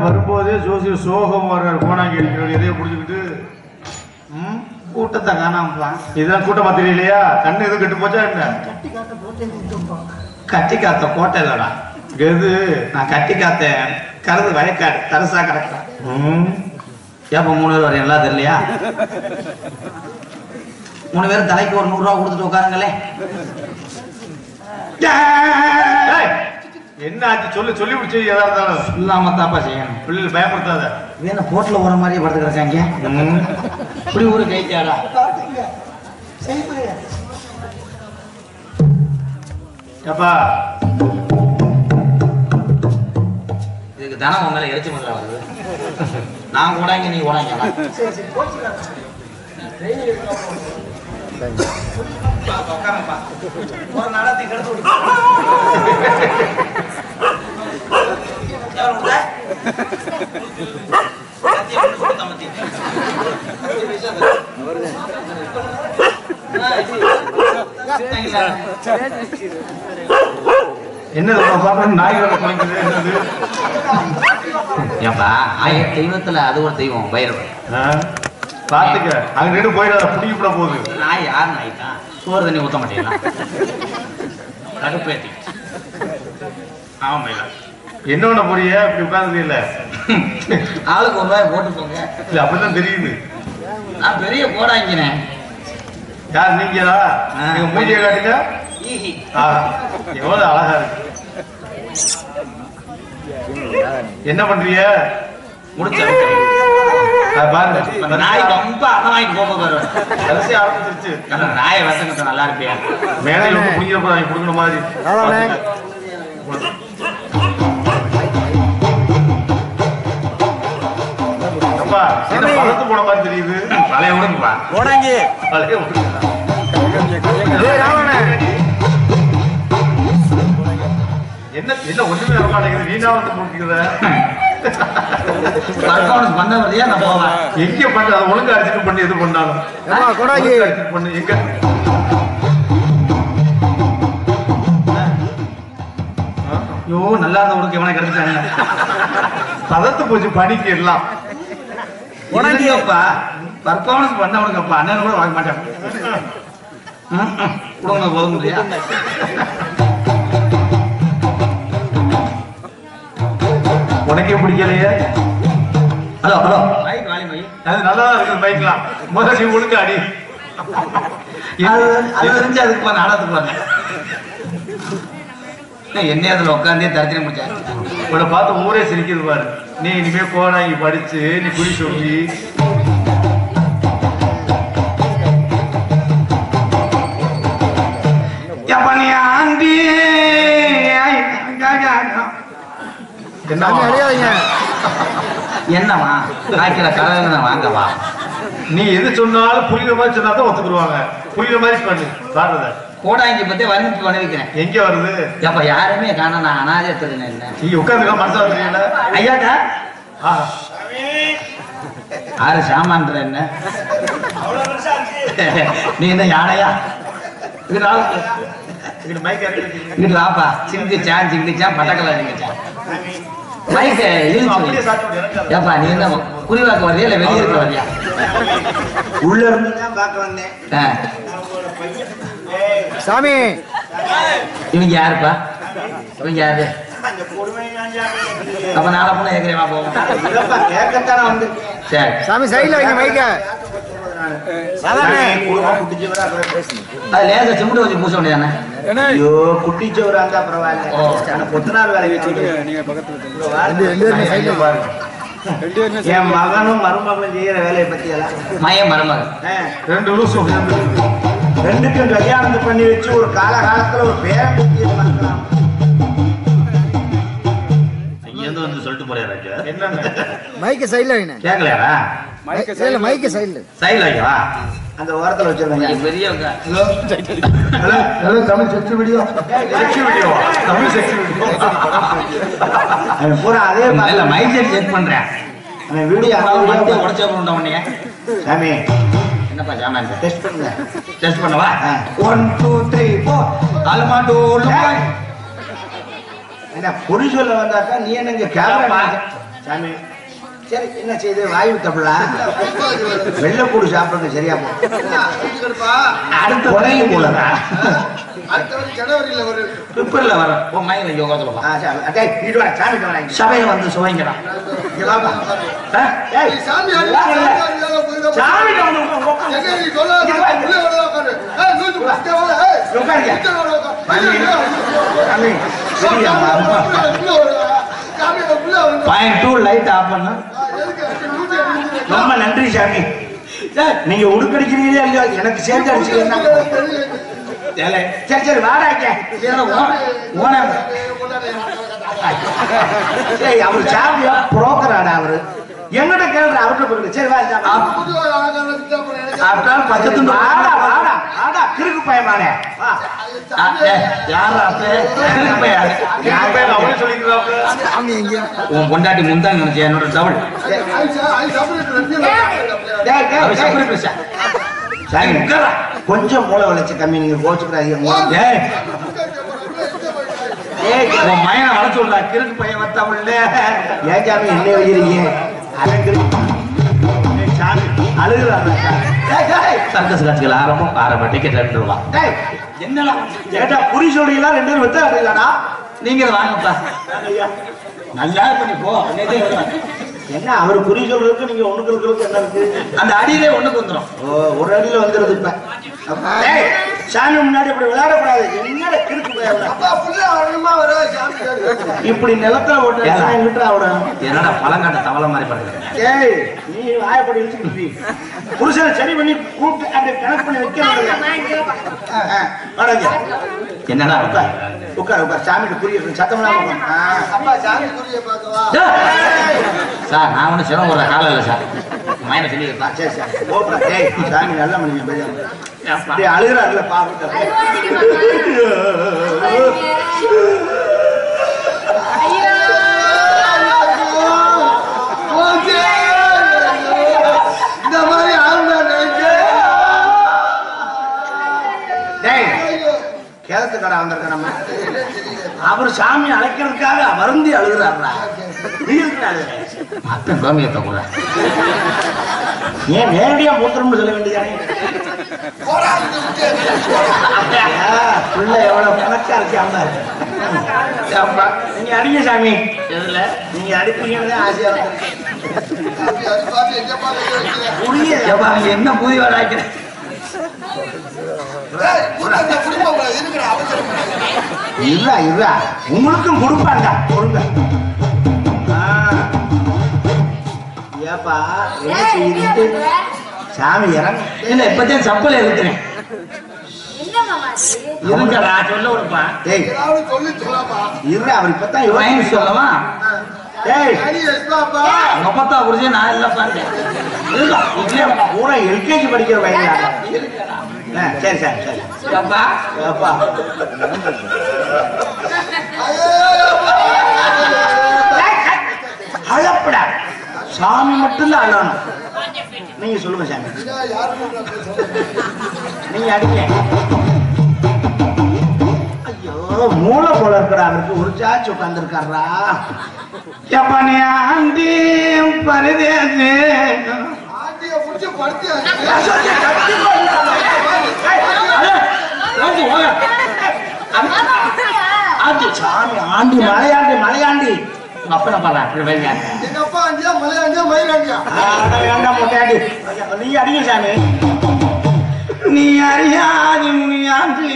வரும்போதே ஜோசியர் சோகம் வர்றாரு போனாங்க இருக்கிறவர் எதையோ புடிச்சுக்கிட்டு ம் கூட்டத்தை காணாமப்பா இதெல்லாம் கூட்டமா தெரியலையா கண்ணு எதுவும் கெட்டு போச்சா என்ன கட்டி காத்த கோட்டை இல்லடா எது நான் கட்டி காத்த கருது வயக்காடு தரிசா கிடக்குறேன் ம் ஏப்ப மூணு பேர் வரீங்களா தெரியலையா மூணு பேரும் தலைக்கு ஒரு நூறு ரூபா கொடுத்துட்டு உட்காருங்களே ஏய், என்ன ஆச்சு சொல்லு சொல்லி முடிச்சு எதா இருந்தாலும் இல்லாம தாப்பா செய்யணும் பிள்ளைகள் பயப்படுத்தாத வேணா போட்ல ஓர மாதிரியே படுத்து கிடக்காங்க ம். இப்படி ஒரு கைத்தாடா ஏப்பா இதுக்கு தானே உன் மேல எரிச்சு முதல்ல வருது நான் கூடாங்க நீ கூடாங்க ஒரு நாளத்தை கெடுத்து விடு. எவ்வளவு விட்ட? சத்தியம் பண்ணி கொடுத்தா மத்தி. Thank you, sir. என்னது பாப்பா நாய் வேலை குறைக்குது என்னது ஏப்பா ஆய தெய்வத்துல அது ஒரு தெய்வம் பைரவர் ஆ? பாத்துக்க அங்க ரெண்டு போயிடாத புடிக்கப்பட போகுது நாய் யார் நாய் தான் சோறு தண்ணி ஊத்த மாட்டீங்களா கடுப்பேத்தி ஆமாம் பையா என்ன பண்ண போறிய இப்படி உட்கார்ந்து இல்ல ஆளுக்கு ஒரு ரூபாய் போட்டு போங்க இல்ல அப்படிதான் தெரியுது நான் பெரிய கோடாங்கினேன் யார் நீங்களா ஆ. நீங்க மூஞ்சிய காட்டுங்க ஈஹி ஆ, எவ்வளவு அழகா இருக்கு என்ன பண்றீங்க முடிச்ச அது பாருங்க அந்த நாய் ரொம்ப அனவாய்க்கு போக வருவேன் கடைசி ஆரம்பிச்சிருச்சு அந்த நாயை வசங்கத்தை நல்லா இருப்பியா மேடையில் வந்து புடிக்கிற போறாங்க புடுங்கிற மாதிரி அப்பா என்ன பறந்து போன மாதிரி தெரியுது பழைய விடுங்கப்பா ஓடாங்கி பழைய விடுங்க. என்ன என்ன ஒண்ணுமே வர மாட்டேங்குது நீனா வந்து முடிக்கிற பர்ஃபார்மன்ஸ் பண்ண வரையா நான் போவேன் எங்க பண்ண அதை ஒழுங்கா அடிச்சுட்டு பண்ணி எது பண்ணாலும் ஏம்மா, கொடாங்கி. ஒழுங்கா அடிச்சுட்டு பண்ணு எங்க ஐயோ நல்லா இருந்த உனக்கு எவனை கிடைச்சாங்க பதத்து போச்சு பணிக்கு எல்லாம் உனக்குப்பா பர்ஃபார்மன்ஸ் பண்ணவனுக்குப்பா அண்ணன் கூட வாங்க மாட்டேன் ம், ம். கொடுங்க போதும் இல்லையா உனக்கே பிடிக்கலையே ஹலோ ஹலோ மைக் வாலி மை அது நல்லா தான் இருக்குது பைக்லாம் முதல்ல நீ ஒழுங்கா அடி அது அது தெரிஞ்சு அதுக்கு போன நாடகத்துக்கு வந்தேன் என்ன அதுல உட்காந்தே தரித்திரம் முடிச்சாரு உன்னை பார்த்து ஊரே சிரிக்குது பாரு நீ இனிமே கோடாங்கி படிச்சு நீ குடி சொல்லி ஆண்டி என்ன சாமி அழியாதீங்க என்னவா காய்க்கிற கலர் வாங்கவா நீ எது சொன்னாலும் புரியுற மாதிரி சொன்னா தான் ஒத்துக்குருவாங்க புரியுற மாதிரி பண்ணு பாடுறத கோடாங்கி பத்தி வர்ணிச்சு பண்ணி வைக்கிறேன் எங்க வருது அப்ப யாருமே காண நான் அனாதே தெரியும் என்ன நீ உட்காந்துக்க மனசா தெரியல ஐயாக்கா ஆ, ஆறு சாமான்ற என்ன நீ என்ன யானையா இங்கிட்டு வா. இங்கிட்டு மைக் இறக்கி வச்சிருக்கீங்க. இங்கிட்டு வாப்பா சிங்கிச்சான் சிங்கிச்சான் பட்டக்கல சிங்கிச்சான் மைக்க அப்படியே சாப்பிட்டு விடு, எனக்கு அது- ஏப்பா நீ என்ன குறிவாக்க வரியா இல்ல வெளியே இருக்க வரியா உள்ள இருந்து தான் பார்க்க வந்தேன் ஆ. சாமி இவங்க யாருப்பா இவங்க யாரு அந்த கொடுமை நான் சாமி. அப்ப நாளை பொண்ணு ஏற்கனவே போவோம் இல்லப்பா, கேட்கத்தானே வந்திருக்கேன். சரி சாமி சைடுல வைங்க மைக்க சாதாரண சாமி, குடும்பமா குட்டிச்சவரா அப்புறம் பேசுங்க. அது லேசா சிமெண்ட் வச்சு பூச வேண்டியதானே ஐயோ குட்டிச்சவரா இருந்தா பரவாயில்ல ஓ. ஆனா கொத்தனார் வேலை வச்சுட்டு ரெண்டு ரெண்டு பேருமே சைடுல பாருங்க என் மகனும் மருமகனும் செய்யற வேலையை பத்தி எல்லாம் மயம் மருமகன் ஆ, ரெண்டு லூசும் சேர்ந்து ரெண்டுக்கும் கல்யாணத்தை பண்ணி வச்சு ஒரு காலகாலத்துல ஒரு பேரம் குட்டியை பார்க்கலாம் இங்கேருந்து வந்து சொல்லிட்டு போறாரு ராஜா என்னன்னு மைக்க சைடுல வைங்க கேட்கலையாடா சைடுல மைக்க சைடுல சைடில் வைக்கவா அந்த ஓரத்துல வச்சிருக்காங்க நீ பெரியவங்க hello hello Tamil sex video sex video Tamil sex video அவன் பூரா அதே இல்ல பார்த்து- மைக் செட் செட் பண்றேன் அவன் வீடியோ மத்திய உடச்ச உண்ட உடனே சாமி என்னப்பா ஜாமான் டெஸ்ட் பண்ணுங்க டெஸ்ட் பண்ணவா ஆ. ஒன் டூ த்ரீ ஃபோர் அல்மாண்டோ என்ன பொடி சொல்ல வந்தாக்கா நீ என்னங்க கேமரா சாமி சரி என்ன செய்யுது வாயு தப்பலா வெள்ளைப்பூடு சாப்பிடுறது சரியா போகும் அடுத்த உலகம் போலதான் ஜனவரியில ஒரு பிப்ரவரியில வர உன் மையில யோகா சொல்லலாம் ஆ, சாமி. அடேய், இங்கிட்டு வா, சாமி கிட்ட வாடா, இங்க. சபையில வந்து சுவைங்கிறான் இங்க வாப்பா. ஆ? ஏய், சாமி ஆடி வாங்க, இல்ல. சாமி சாமி கிட்ட வந்து உட்காரு, உட்காரு. எங்க நீ சொல்லாத உள்ள வர உட்காரு ஏய் நூத்தி பத்து வர ஏய் உட்காருங்க. இங்க வர உட்காரு சாமி, சரியா, அம்மா. உள்ள வர சாமி உள்ள வர பாயிண்ட் டூ லைட் ஆஃப் பண்ணா எதுக்கு நூத்தி அடிக்கிறீங்க? ரொம்ப நன்றி சாமி ஏய், நீங்க உடுக்கடிக்கிறீங்களே இல்லையா எனக்கு சேர்த்து அடிச்சுக்கிறேன் ஏலே, சரி சரி வாடா இங்க. ஏலே, ஓ- ஓன ஏய், அவர் சாமியா புரோக்கராடா அவரு எங்கிட்ட கேள்ற அவர்கிட்ட போயிருக்கு சரி வா சாமி. ஆஃப்டர் பச்சை துண்டு வாடா வாடா வாடா கிறுக்கு பயமானே வா ஆ, ஏ, யாரா அது? கிறுக்கு பையா. கிறுக்கு பையன் அவனே சொல்லிக்கிறாப்புல. உன் பொண்டாட்டி முந்தான்னு நினைச்சேன் என்னோட டபுள் டேய், டேய், அவ டேய். சப்பரி பேச சாமி, உட்காரா. கொஞ்சம் மூளை வளைச்சு கம்மி நீங்க கோச்சுக்கிறாதீங்க ஏய் ஏய், உன் மயனை வளர்த்து விடா கிறுக்கு பையன் வத்தாமல்ல ஏன் சாமி என்ன வைக்கிறீங்க அழகு சாமி அழுகுறாங்க சர்க்கஸ் காட்சிகள் ஆரம்பம் ஆரம்பம் டிக்கெட் ரெண்டு ரூபா என்னடா ஏட்டா புரி சொல்றீங்களா ரெண்டு பேரும் வெத்த ஆடுறீங்களாடா நீங்க வாங்கப்பா நல்லா பண்ணி போ நேத்தே வருவேன். என்ன அவர் குறி சொல்றதுக்கு நீங்க ஒண்ணுக்கு இருக்கிறதுக்கு என்ன இருக்கு அந்த அடியிலே ஒண்ணுக்கு வந்துடும் ஓ ஒரு அடியில வந்துருது இப்ப டேய், சாமி முன்னாடி இப்படி விளையாடக்கூடாது என்னடா கிறுக்கு போய் இப்படி நிலத்துல ஓட்டு ஏடா. எங்கிட்டா விடும் என்னடா பழங்காட்ட தவளை மாதிரி படுக்கிறேன் ஏய் நீ வாயப்படி இழுத்துக்கிட்டு புருஷனை சரி பண்ணி கூப்பிட்டு அப்படி கணக்கு பண்ணி வைக்க வாடங்க என்னடா உட்கார் உட்கார் உட்கார் சாமிக்கு புரிய சத்தம் இல்லாம உட்கார். ஆ. அப்பா சாமி குறிய பார்க்கவா சார் நான் ஒன்றும் சிரமம் ஒரு காலம் இல்லை சார் மைனை சொல்லி ஆ, சரி சரி ஓப்பா டேய் சாமி நல்ல மனுஷன் பையன் அப்படி அழுகிறாருல பாருங்க இந்த மாதிரி ஆளுநர் டேய் கேளத்துக்கடா வந்திருக்க நம்ம அவர் சாமி அழைக்கிறதுக்காக வருந்தி அழுகிறாருடா நீ இருக்கிறாரு அப்பன் கோமியத்தை கூட ஏன் நேரடியா மூத்திரம்னு சொல்ல வேண்டியதானே பிள்ளை எவ்வளவு கணக்கா இருக்காம அப்பா, நீங்க அடிங்க சாமி எதுல நீங்க அடிப்பீங்கன்னு ஆசையா இருக்கு எங்க பாக்க புரிய ஏப்பா அங்க என்ன புதிய வேலை ஆக்கிறேன் குடும்பம் இருக்கிற அவசரம் இல்ல இல்ல உங்களுக்கும் கொடுப்பாங்க கொடுங்க ஆ. ஏப்பா என்ன செய்யுது சாமி இறங்க இல்ல இப்பதான் சப்பல் இருக்கிறேன் என்ன மாமா இது? இருங்கடா சொல்ல விடுப்பா டேய் ஏதாவது சொல்லி சொல்லாமா இரு அவர் இப்பதான் லைன் யோசிச்சு சொல்லவா டேய் அடி எஸ்லாப்பா உங்க அப்பத்தா குடிச்சு நான் இல்ல பாருங்க பூரா எல்கேஜி படிக்கிற பையன் ஆ, சரி சரி சரி அப்பா அப்பா அழப்படா சாமி மட்டும்தான் அழணும் நீங்க சொல்லுங்க சாமி நீங்க அடிங்க ஐயோ மூளை போல இருக்கிற அவருக்கு ஒரு சாச்சு உட்கார்ந்துருக்காரா எப்பா நீ ஆண்டி பரிதேசு ஆண்டிய புடிச்சு படுத்து மாமா, அப்படியா? ஆண்டி சாமி ஆண்டி மலையாண்டி மலையாண்டி உங்க அப்பனை பாரு அப்படி வைங்க எங்க அப்பா ஆண்டியா மலையாண்டியா மயிலாண்டியா ஆட வேண்டாம் மொட்டையாண்டி நீங்க அடிங்க சாமி நீ அறியாது நீ ஆண்டி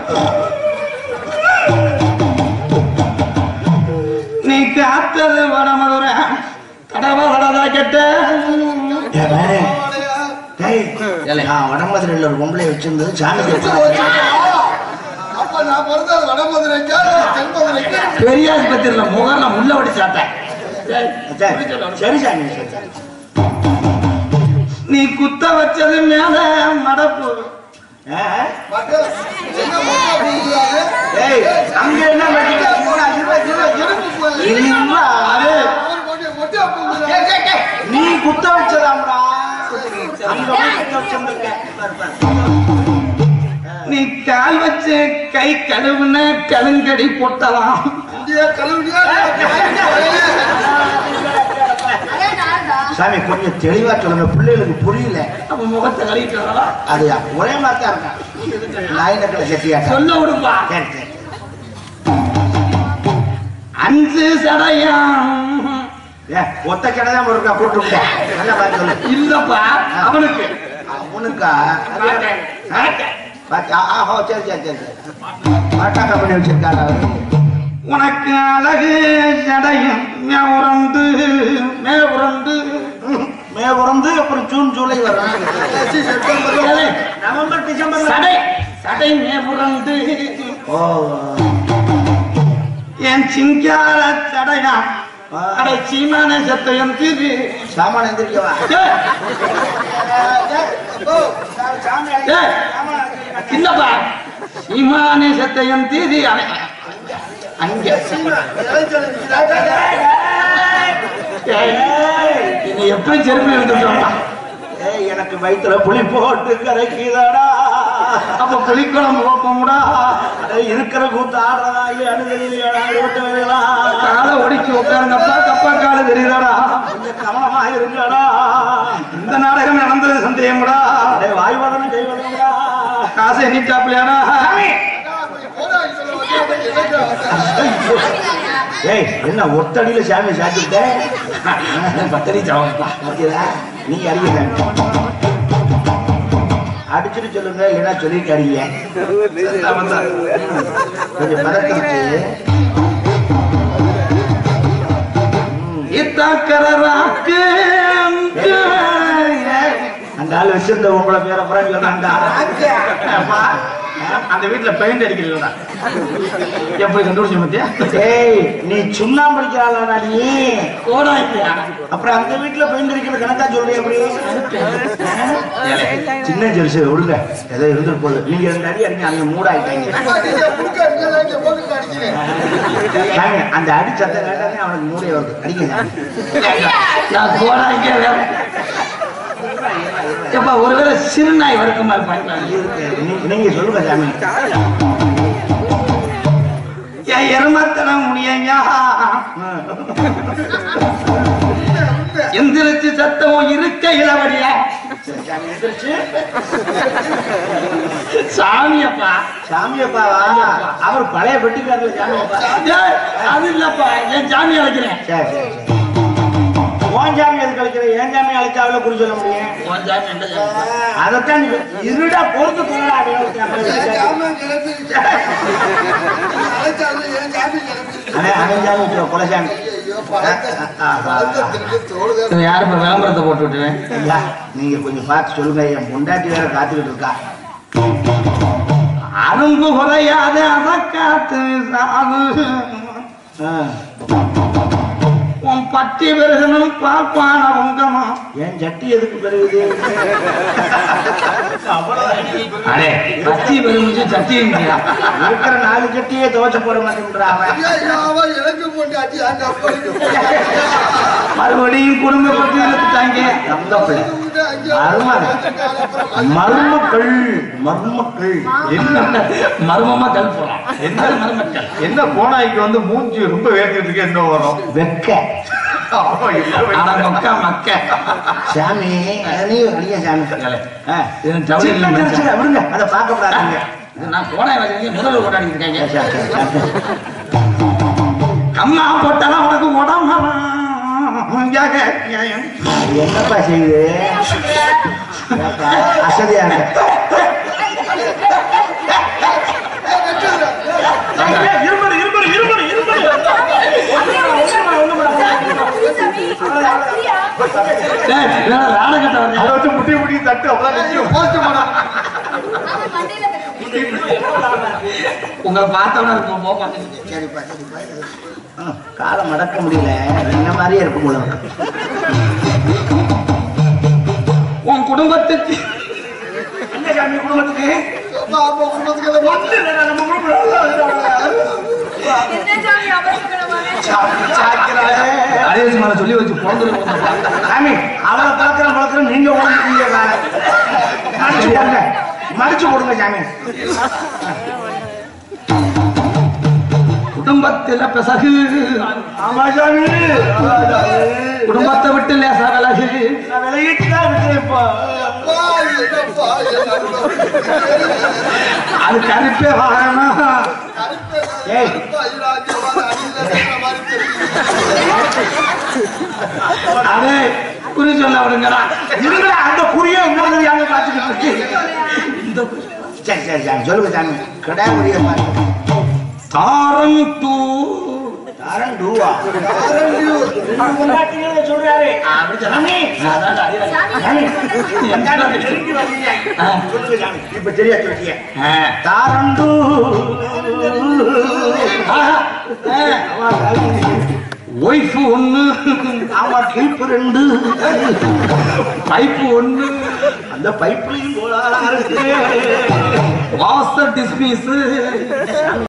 நீ காத்தது வடமதுரை கடவ வடதா கெட்ட டேய், நான் வடமதுரையில் ஒரு பொம்பளை வச்சிருந்தது சாமி அப்ப நான் பிறந்தது வடமதுரைக்கா தென்மதுரைக்கா பெரிய ஆஸ்பத்திரியில முகர்ல முள்ள வடி சாட்டேன் சரி, சரி சாமி சரி, சரி. நீ குத்த வச்சது மேல மடப்பு ஆ? மட்ட என்ன மொட்டை போடுறாரு டேய், அங்க என்ன வெட்டிக்க? பூரா இருபது, இருபது, இருபது. இல்லா, அது அவர் மொட்டை மொட்டை போடுறாரு நீ குத்த வச்சதாம்டா அங்க போய் குத்த வச்சிருந்திருக்க. பாரு, பாரு. நீ கால் வச்சு கை கழுவுன கழுங்கடி போட்டலாம் இந்தியா கழுவுனியா சாமி கொஞ்சம் தெளிவா சொல்லுங்க பிள்ளைகளுக்கு புரியல அப்ப முகத்தை கழுவிட்டு வரலாம் அது ஒரே மாதிரி தான் இருக்கான் நாயினக்கில் செட்டியாட்டா சொல்ல விடுப்பா சரி சரி அஞ்சு சடையாம் ஏ ஒத்த கடை தான் இருக்கா கூட்டு விட்டேன் நல்லா பார்த்து சொல்லு இல்லப்பா அவனுக்கு அவனுக்கா பாத்தா ஆஹோ சரி சரி சரி சரி பாட்டா கம்பெனி வச்சிருக்காரு அவரு உனக்கு அழகு சடையும் உறந்து மே உறந்து மே பிறந்து அப்புறம் ஜூன் ஜூலை வரும் நவம்பர் டிசம்பர் சடை சடை மே உறந்து ஓ என் சிங்கார சடையா அடை சீமான சத்தையும் தீது சாமான எந்திரிக்கவா இல்லப்பா சீமானே சத்தையும் தீதி அவன் அங்க ஏய், என்னை எப்படி செருப்பு எடுத்துட்டோம்ப்பா ஏய் எனக்கு வயித்துல புளி போட்டு கரைக்குதாடா அப்ப புளிக்குழம்பு வைப்போம்டா அடே, இருக்கிற கூத்து ஆடுறதா இல்லையானு தெரியலையாடா ஓட்டு வேலையா காலை ஒடிச்சு உட்காருங்கப்பா கப்பா காலு தெரியுதாடா கொஞ்சம் கவனமா இருங்கடா இந்த நாடகம் நடந்தது சந்தேகம்டா அடே வாய் வரணும் கை வரணும்டா காசை நீட்டாப்லையாடா ஏய் என்ன ஒத்தடியில சாமி சாத்திட்டேன் பத்தடி ஜாவப்பா பாத்தீங்களா நீ அடிக்க அடிச்சுட்டு சொல்லுங்க இல்லைன்னா சொல்லிட்டு அடிங்க கொஞ்சம் பதக்கிடுச்சு இத்தாக்கராக்கு அந்த ஆள் வச்சிருந்த உங்களை பேர புறம் சொன்னாண்டா அந்த வீட்டுல பெயிண்ட் அடிக்கிறீங்களா எப்படி கண்டுபிடிச்ச மத்தியா ஏய் நீ சுண்ணாம்பு அடிக்கிறாளா நீ கோடா இல்லையா அப்புறம் அந்த வீட்டுல பெயிண்ட் அடிக்கிற கணக்கா சொல்றீங்க அப்படி சின்ன ஜெருசு விடுங்க ஏதோ இருந்துட்டு போகுது நீங்க ரெண்டு அடி அடிங்க அங்க மூடாயிட்டாங்க சாமி, அந்த அடி சத்தம் கேட்டாலே அவனுக்கு மூடே வருது அடிங்க நான் கோடா இங்கே வேற எப்பா ஒருவேளை சிறுநாய் வறுக்குமா இருப்பாங்க நீ- நீங்க சொல்லுங்க சாமி என் எருமத்தனம் முடியா எந்திரிச்சு சத்தம் இருக்க இளவடியா சாமி எந்திரிச்சு சாமியப்பா சாமியப்பாவா அவர் பழைய பெட்டிக்காரல சாமியப்பா ஏய், அது இல்லப்பா என் சாமி அழைக்கிறேன் சரி சரி சரி உன் சாமி எதுக்கு அழைக்கிற என் சாமி அழைச்சாவில குறி சொல்ல முடியும் உன் சாமி எந்த சாமி? அதைத்தான் நீ இருடா பொறுத்து கொள்ளடா அண்ணே அவன் சாமி வச்சுக்கோ, குலசாமி இது யாரு இப்ப விளம்பரத்தை போட்டு விட்டுருவேன் ஐயா நீங்க கொஞ்சம் பார்த்து சொல்லுங்க என் பொண்டாட்டி வேற காத்துக்கிட்டு இருக்கா அரும்பு குறையாத அதை காத்து சாது ஆ. உன் பட்டி பெருகணும் பார்ப்பான உங்கமா என் சட்டி எதுக்கு பெருகுது அடே பட்டி பெருமிச்சு சட்டி இல்லையா இருக்கிற நாலு சட்டியே துவச்ச போட மாட்டேங்கிறா அவன் எனக்கு போட்டு அடி மறுபடியும் குடும்ப பத்தி எடுத்துட்டாங்க தங்க பிள்ளை மருமக மருமக்கள் மருமக்கள் என்ன மர்மமா கல் போலாம் என்ன மருமக்கள் என்ன கோனாய்க்கு வந்து மூஞ்சி ரொம்ப வேர்த்துட்டு இருக்கு என்ன வரும் வெக்க ஆமா, இல்ல, ஆனா இல்ல. மொக்க மக்க சாமி நீ அடிங்க சாமி ஆ. இது ஜவுளி சின்ன இல்லை. சின்ன விடுங்க அதை பார்க்க கூடாதுங்க இது நான் கோடாய் வச்சிருக்கேன் முதல்வர் கொண்டாடி இருக்காங்க சரி, சரி, சரி. அம்மா போட்டாலும் உனக்கு உடம்பு என்னப்பா செய்யுது ஏப்பா, அசதியா இருக்கு இருமரு இருமரு இருமரு இருமரு ராடகட்ட அதை வச்சு முட்டி முட்டி தட்டு அப்பதான் நிக்கும். உங்களை பார்த்தவன இருக்கும் போக மாட்டேங்குது சரிப்பா சரிப்பா ஆ, காலை மடக்க முடியல என்ன மாதிரியே இருக்கும் போல இருக்கு. உன் குடும்பத்துக்கு என்ன சாமி குடும்பத்துக்கு சாக்கிறாளே. அதே மேல சொல்லி வச்சு பிறந்துருக்கும் சாமி அவளை பழக்கிற பழக்கிற நீங்க உடம்புக்கு வேலை மடிச்சு போடுங்க மடிச்சு போடுங்க சாமி குடும்பத்தில பிசகு ஆமா சாமி குடும்பத்தை விட்டு லேசா விலகு அது கருப்பே வாகனம் ஏய் அதே குறி சொல்ல விடுங்கடா இருங்கடா அந்த குறியே இன்னொரு யானை பார்த்துக்கிட்டு இருக்கு இந்த குறி. சரி சரி சாமி சொல்லுங்க சாமி கடை குறிய மாதிரி தாரம் டூ தாரன் டூவா சொல்றாரு அப்படி சொன்னா? சாமி அதான்டா, அடிடா. சாமி சொல்லுங்க சாமி இப்ப சரியா சொல்லிட்டீங்க ஆ. தாரண்டு ஆஹா. ஆ. ஒய்ஃப் ஒண்ணு ஆமா கிளிப்பு ரெண்டு பைப்பு ஒண்ணு அந்த பைப்லையும் போலாருக்கு வாசர் டிஸ்மிஸ்